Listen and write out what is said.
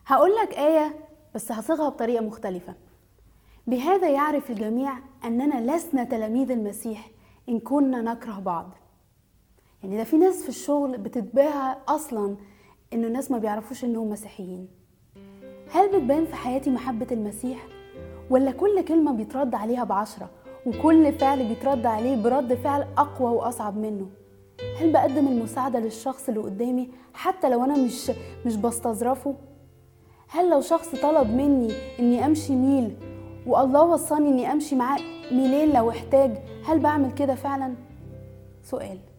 هقول لك آية بس هصيغها بطريقة مختلفة بهذا يعرف الجميع أننا لسنا تلاميذ المسيح إن كنا نكره بعض يعني ده في ناس في الشغل بتتباهى أصلا إنه الناس ما بيعرفوش إنهم مسيحيين هل بتبان في حياتي محبة المسيح ولا كل كلمة بيترد عليها بعشرة وكل فعل بيترد عليه برد فعل أقوى وأصعب منه هل بقدم المساعدة للشخص اللي قدامي حتى لو أنا مش مش بستظرفه هل لو شخص طلب مني إني أمشي ميل والله وصاني إني أمشي معاه ميلين لو احتاج هل بعمل كده فعلا؟ سؤال